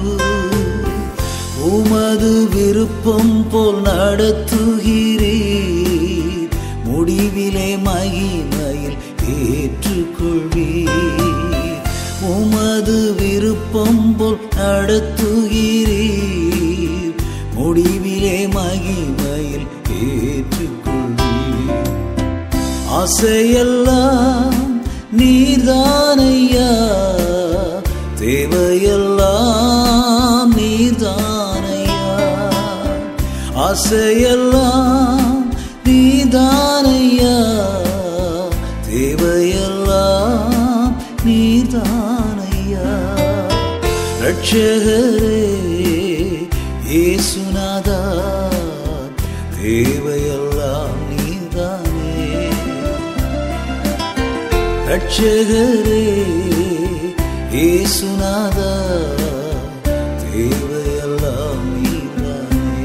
A: உமது விருப்பம் போல் நடத்துகிறீர் முடிவிலே மகிமையில் ஏற்றுக்கொள்வீர் உமது விருப்பம் போல் நடத்துகிறீர் முடிவிலே மகிமையில் ஏற்றுக்கொள்வீர் ஆசையெல்லாம் நீர்தானையா தேவையெல்லாம் நீர்தானையா ஆசையெல்லாம் நீதானையா ரட்சகரே இயேசுநாதா தேவையெல்லாம் நீதானே ரட்சகரே இயேசுநாதா தேவையெல்லாம் நீதானே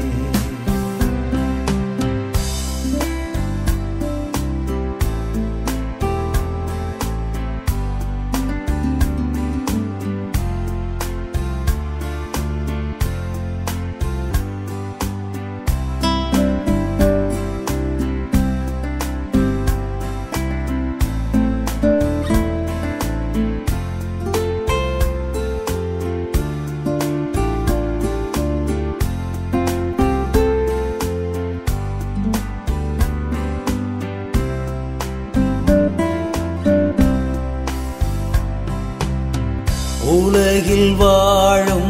A: உலகில் வாழும்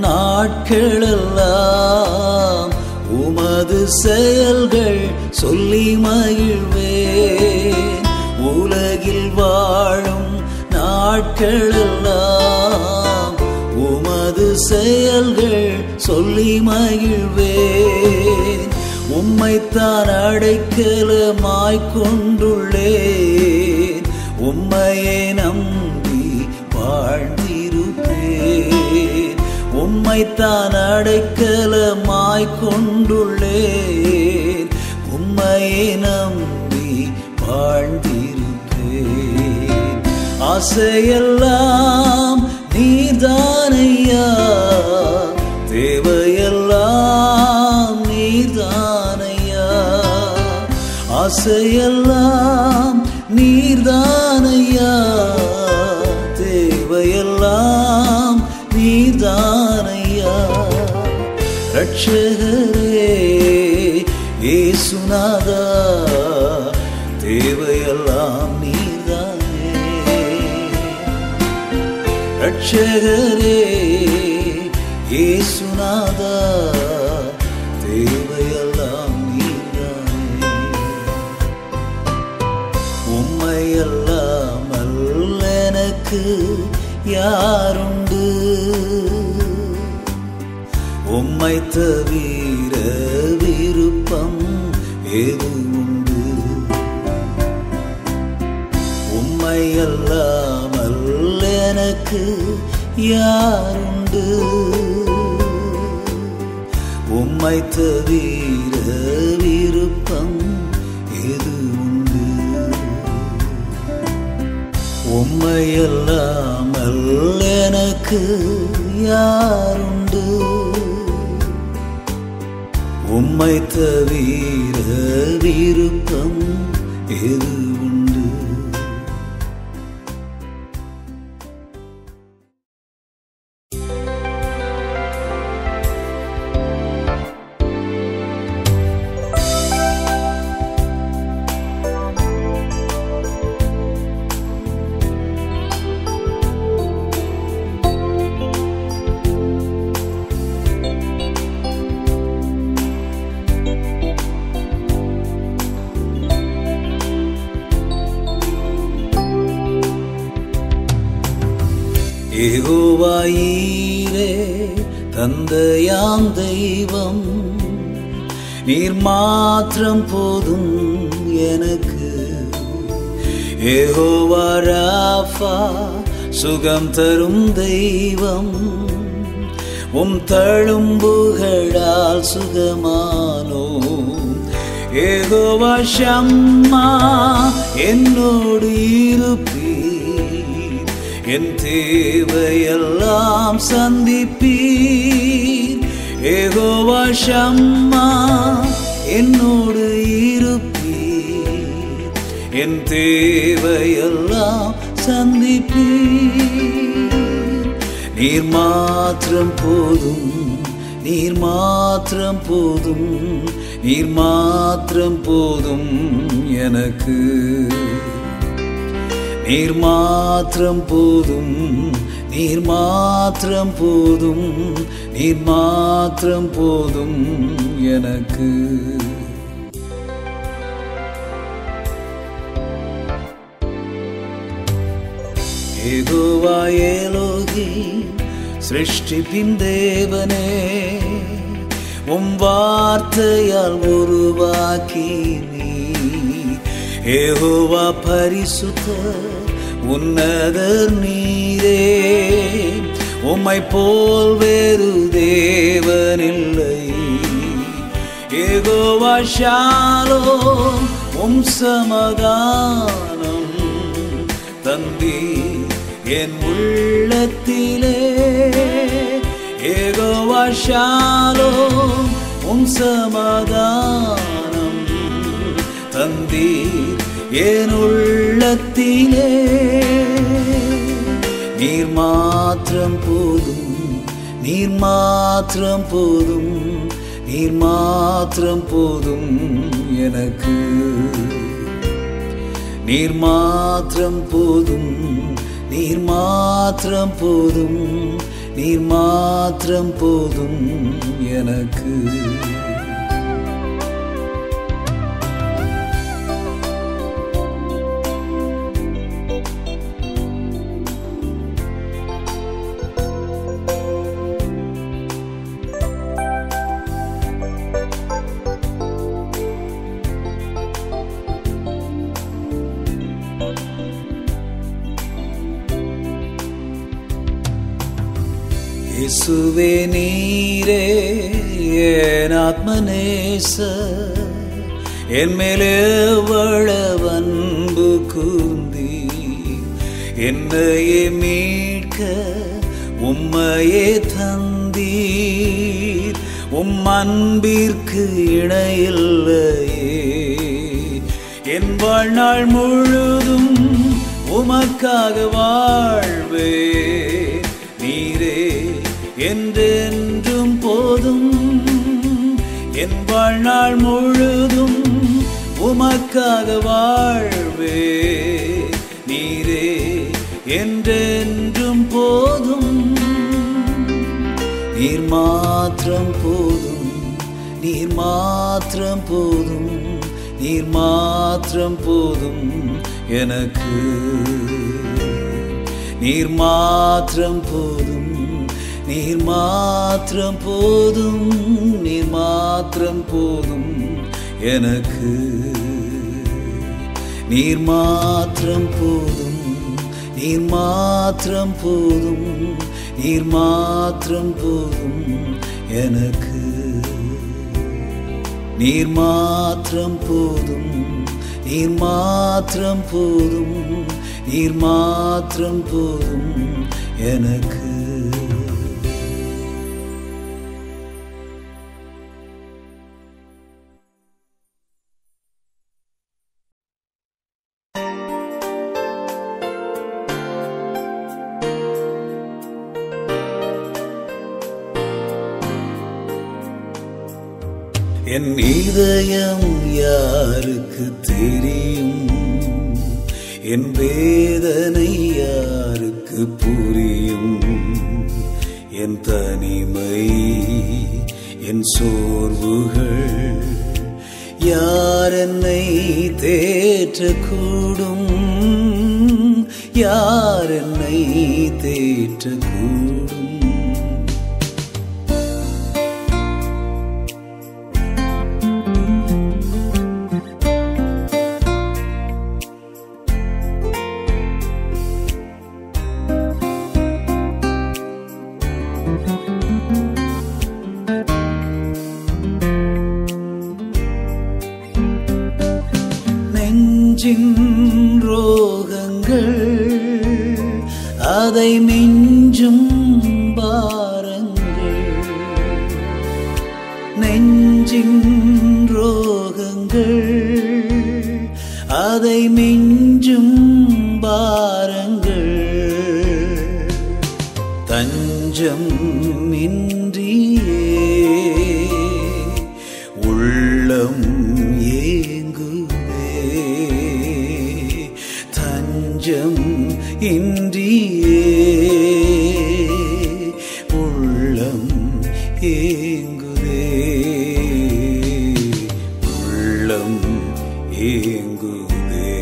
A: நாட்களெல்லாம் உமது செயல்கள் சொல்லி மகிழ்வேன் உலகில் வாழும் நாட்களெல்லாம் உமது செயல்கள் சொல்லி மகிழ்வேன் உம்மைத்தான் அடைக்கலமாய்க் கொண்டுள்ளேன் உம்மையே நம்பி வாழ்ந்திருப்பேன் உம்மைத்தான் அடைக்கலமாய்க் கொண்டுள்ளேன் உம்மையே நம்பி வாழ்ந்திருப்பேன் ஆசையெல்லாம் நீதானையா தேவையெல்லாம் நீதானையா ஆசையெல்லாம் நீர்தானையா தேவையெல்லாம் நீர்தானையா ரட்சகரே ஏசுநாதா தேவையெல்லாம் நீர்தானே ரட்சகரே ஏசுநாதா தேவையெல்லாம் நீர்தானே உம்மையல்லாமல் எனக்கு யாருண்டு உம்மை தவிர விருப்பம் எது உண்டு உம்மையல்லாமல் எனக்கு யாருண்டு உம்மை தவிர விருப்பம் எது உண்டு உம்மையல்லாமல் எனக்கு யாருண்டு உம்மை தவிர விருப்பம் எது உண்டு ஏகோவாயீரே தந்தையாம் தெய்வம் நீர் மாத்திரம் போதும் எனக்கு ஏகோவா ராஃபா சுகம் தரும் தெய்வம் உம் தழும்புகளால் சுகமானோ ஏகோவா ஷம்மா என்னோடு இருப்பீர் என் தேவையெல்லாம் சந்திப்பீர் ஏகோவா ஷம்மா என்னோடு இருப்பீர் என் தேவையெல்லாம் சந்திப்பீர் நீர் மாத்திரம் போதும் நீர் மாத்திரம் போதும் நீர் மாத்திரம் போதும் எனக்கு நீர் மாத்திரம் போதும் நீர் மாத்திரம் போதும் நீர் மாத்திரம் போதும் எனக்கு ஏகோவா ஏலோகி சிருஷ்டிப்பின் தேவனே உம் வார்த்தையால் உருவாக்கி நீ ஏகோவா பரிசுத்த உன்னதர் நீரே உம்மை போல் வேறு தேவனில்லை ஏகோவா ஷாலோ உம் சமாதானம் தந்தி என் உள்ளத்திலே ஏகோவா ஷாலோ உம் சமாதானம் தந்தி என் உள்ளத்திலே நீர் மாத்திரம் போதும் நீர் மாத்திரம் போதும் நீர் மாத்திரம் போதும் எனக்கு நீர் மாத்திரம் போதும் நீர் மாத்திரம் போதும் நீர் மாத்திரம் போதும் எனக்கு இயேசுவே நீரே என் ஆத்மநேச என் மேலே வளவன்பு கூந்தி என்னையே மீட்க உம்மையே தந்தீர் உம் அன்பிற்கு இணையில்லையே என் வாழ்நாள் முழுதும் உமக்காக வாழ்வே நீரே என்றென்றும் போதும் என் வாழ்நாள் முழுதும் உமக்காக வாழ்வே நீரே என்றென்றும் போதும் நீர் மாத்திரம் போதும் நீர் மாத்திரம் போதும் நீர் மாத்திரம் போதும் எனக்கு நீர் மாத்திரம் போதும் நீர் மாத்திரம் போதும் நீர் மாத்திரம் போதும் எனக்கு நீர் மாத்திரம் போதும் நீர் மாத்திரம் போதும் நீர் மாத்திரம் போதும் எனக்கு நீர் மாத்திரம் போதும் நீர் மாத்திரம் போதும் நீர் மாத்திரம் போதும் எனக்கு என் இதயம் யாருக்கு தெரியும் என் வேதனை யாருக்கு புரியும் என் தனிமை என் சோர்வுகள் யார் என்னை தேற்றக்கூடும் யார் என்னை தேற்றக்கூடும் நெஞ்சின் ரோகங்கள் அதை மிஞ்சும் பாரங்கள் நெஞ்சின் ரோகங்கள் அதை மிஞ்சும் பாரங்கள் தஞ்சம் இன்றியே உள்ளம் ஏங்குதே தஞ்சம் இன்றியே உள்ளம் ஏங்குதே உள்ளம் ஏங்குதே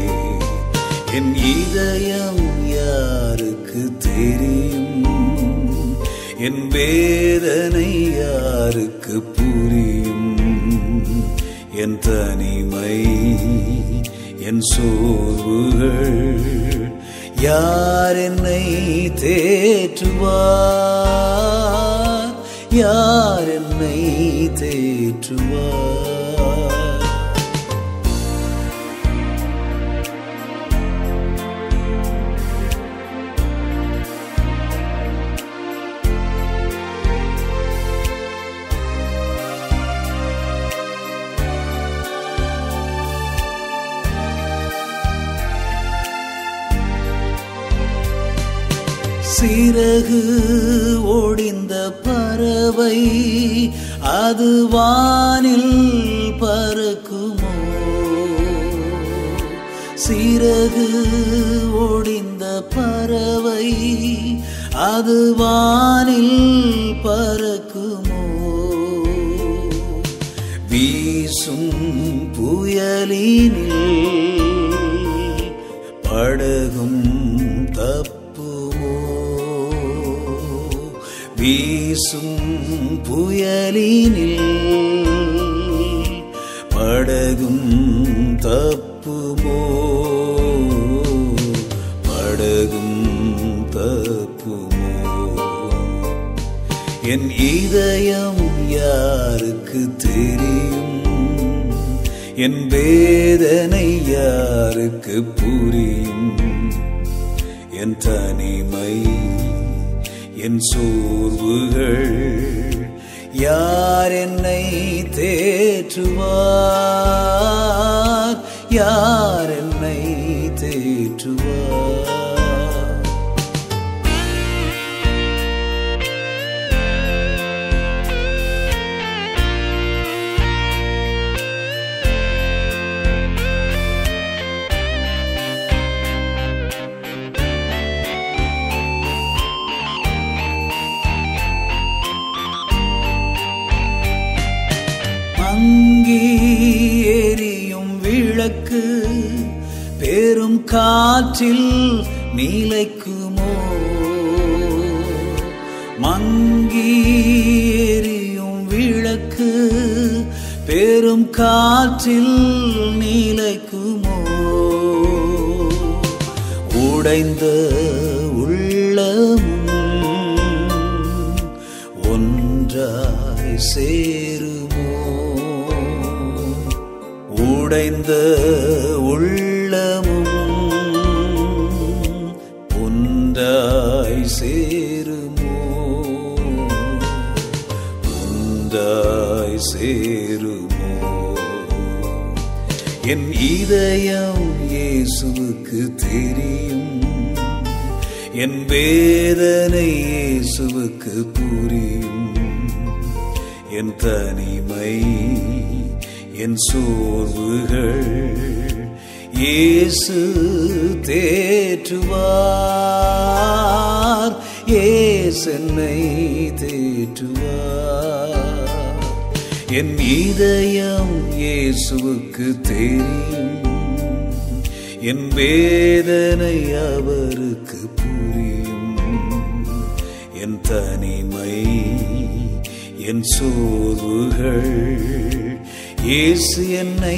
A: என் இதயம் யாருக்கு தெரியும் வேதனை யாருக்கு புரியும் என் தனிமை என் சோர்வுகள் யார் என்னை தேற்றுவார் யார் என்னை தேற்றுவார் சிறகு ஒடிந்த பறவை அது வானில் பறக்குமோ சிறகு ஒடிந்த பறவை அது வானில் பறக்குமோ வீசும் புயலினில் படகும் தப்புமோ வீசும் புயலினில் படகும் தப்புமோ படகும் தப்புமோ என் இதயம் யாருக்கு தெரியும் என் வேதனை யாருக்கு புரியும் என் தனிமை என் சோர்வுகள் யார் என்னை தேற்றுவார் யார் என்னை தேற்றுவார் மங்கி எரியும் விளக்கு பெரும் காற்றில் நீலைக்குமோ மங்கி எரியும் விளக்கு பெரும் காற்றில் நீலைக்குமோ உடைந்த உள்ளமும் ஒன்றாய் சேருமோ உடைந்த உள்ளமும் ஒன்றாய் சேருமோ ஒன்றாய் சேருமோ என் இதயம் இயேசுவுக்கு தெரியும் என் வேதனை இயேசுவுக்கு புரியும் என் தனிமை என் சோர்வுகள் இயேசு தேற்றுவார் இயேசு என்னை தேற்றுவார் என் இதயம் இயேசுவுக்கு தெரியும் என் வேதனை அவருக்கு புரியும் என் தனிமை என் சோர்வுகள் இயேசு என்னை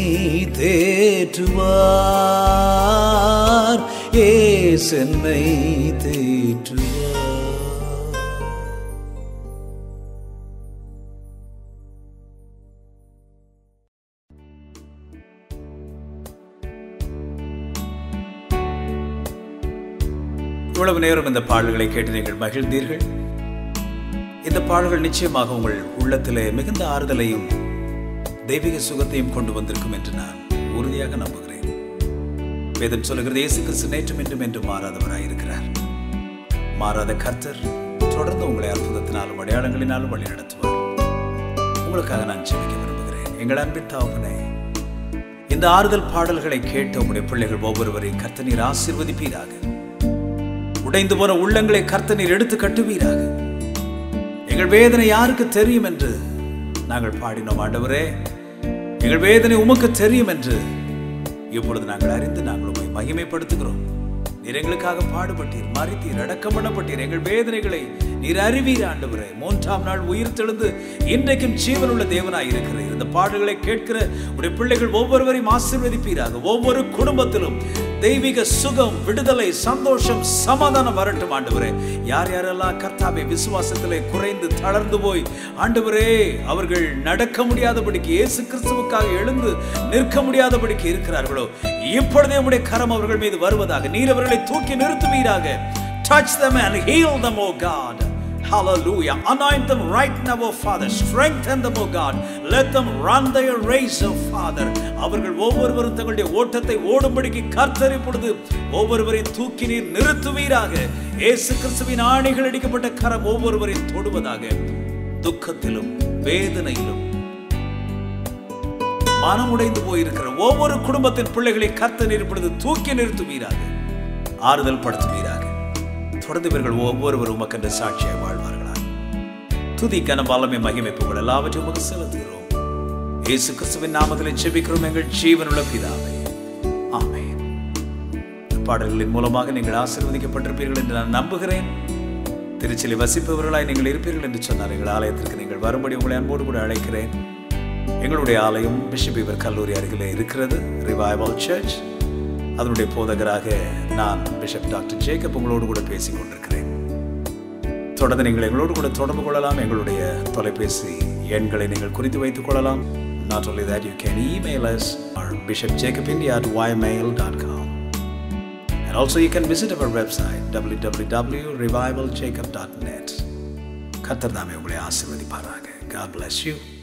A: தேற்றுவார் இயேசு என்னை தேற்றுவார் இவ்வளவு நேரம் இந்த பாடல்களை கேட்டு நீங்கள் மகிழ்ந்தீர்கள் இந்த பாடல்கள் நிச்சயமாக உங்கள் உள்ளத்திலே மிகுந்த ஆறுதலையும் தெய்வீக சுகத்தையும் கொண்டு வந்திருக்கும் என்று நான் உறுதியாக நம்புகிறேன் வேதம் சொல்லுகிறது இயேசு கிறிஸ்து நேற்றும் என்றும் என்றும் மாறாதவராயிருக்கிறார் மாறாத கர்த்தர் தொடர்ந்து உங்களை அற்புதத்தினாலும் அடையாளங்களினாலும் வழி நடத்துவார் உங்களுக்காக நான் ஜெபிக்க விரும்புகிறேன் எங்கள் அன்பின் தாவனே இந்த ஆறுதல் பாடல்களை கேட்ட உங்களுடைய பிள்ளைகள் ஒவ்வொருவரையும் கர்த்தனீர் ஆசீர்வதிப்பீராக உடைந்து போன உள்ளங்களை கர்த்தனீர் எடுத்து கட்டுவீராக எங்கள் வேதனை யாருக்கு தெரியும் என்று நாங்கள் பாடினோம் ஆண்டவரே எங்கள் வேதனை உமக்கு தெரியும் என்று இப்பொழுது நாங்கள் அறிந்து நாங்கள் உண்மை மகிமைப்படுத்துகிறோம் நீர் எங்களுக்காக பாடுபட்டீர் மறித்தீர் அடக்கம் பண்ணப்பட்டீர் எங்கள் வேதனைகளை நீர் அறிவீர் ஆண்டவரே மூன்றாம் நாள் உயிர் தெழுந்து இன்றைக்கும் ஜீவனுள்ள தேவனாய் இருக்கிறீர் இந்த பாடுகளை கேட்கிற உடைய பிள்ளைகள் ஒவ்வொருவரையும் ஆசீர்வதிப்பீராக ஒவ்வொரு குடும்பத்திலும் தெய்வீக சுகம் விடுதலை சந்தோஷம் சமாதானம் வரட்டும் ஆண்டவரே யார் யாரெல்லாம் கர்த்தாவை விசுவாசத்திலே குறைந்து தளர்ந்து போய் ஆண்டவரே அவர்கள் நடக்க முடியாதபடிக்கு இயேசு கிறிஸ்துவுக்காக எழுந்து நிற்க முடியாதபடிக்கு இருக்கிறார்களோ இப்பொழுதே உடைய கரம் அவர்கள் மீது வருவதாக நீர் அவர்களை தூக்கி நிறுத்துவீராக touch them and heal them oh god Hallelujah. Anoint them right now, oh Father. Strengthen them, oh God. Let them run their race, oh Father. அவர்கள் ஒவ்வொருவரும் தங்களுடைய ஓட்டத்தை ஓடும்படிக்கு கர்த்தர் இப்பொழுது ஒவ்வொருவரையும் தூக்கி நீர் நிறுத்துவீராக இயேசு கிறிஸ்துவின் ஆணைகள் அடிக்கப்பட்ட கரம் ஒவ்வொருவரையும் தொடுவதாக துக்கத்திலும் வேதனையிலும் மனம் உடைந்து போயிருக்கிற ஒவ்வொரு குடும்பத்தின் பிள்ளைகளை கர்த்தர் இப்பொழுது தூக்கி நிறுத்துவீராக ஆறுதல் படுத்துவீராக தொடர்ந்து இவர்கள் ஒவ்வொருவரும் உமக்கென்ற சாட்சியாக வாழ்வார்களா துதி கன வல்லமை மகிமை புகழ் எல்லாவற்றையும் உமக்கு செலுத்துகிறோம் இயேசு கிறிஸ்துவின் நாமத்தில் ஜெபிக்கிறோம் எங்கள் ஜீவனுள்ள பிதாவே ஆமென் இந்த பாடல்களின் மூலமாக நீங்கள் ஆசீர்வதிக்கப்பட்டிருப்பீர்கள் என்று நான் நம்புகிறேன் திருச்சியில் வசிப்பவர்களாய் நீங்கள் இருப்பீர்கள் என்று சொன்னார் எங்கள் ஆலயத்திற்கு நீங்கள் வரும்படி உங்களை அன்போடு கூட அழைக்கிறேன் எங்களுடைய ஆலயம் பிஷப் இவர் கல்லூரி அருகிலே இருக்கிறது ரிவைவல் சர்ச் அதனுடைய போதகராக நான் பிஷப் டாக்டர் ஜேக்கப் உங்களோடு கூட பேசிக் கொண்டிருக்கிறேன் தொடர்ந்து நீங்கள் எங்களோடு கூட தொடர்பு கொள்ளலாம் எங்களுடைய தொலைபேசி எண்களை நீங்கள் குறித்து வைத்துக் கொள்ளலாம் not only that you can email us or bishopjacobindia at ymail.com and also you can visit our website www.revivaljacob.net கர்த்தர் தாமே உங்களை ஆசீர்வதிப்பாராக God bless you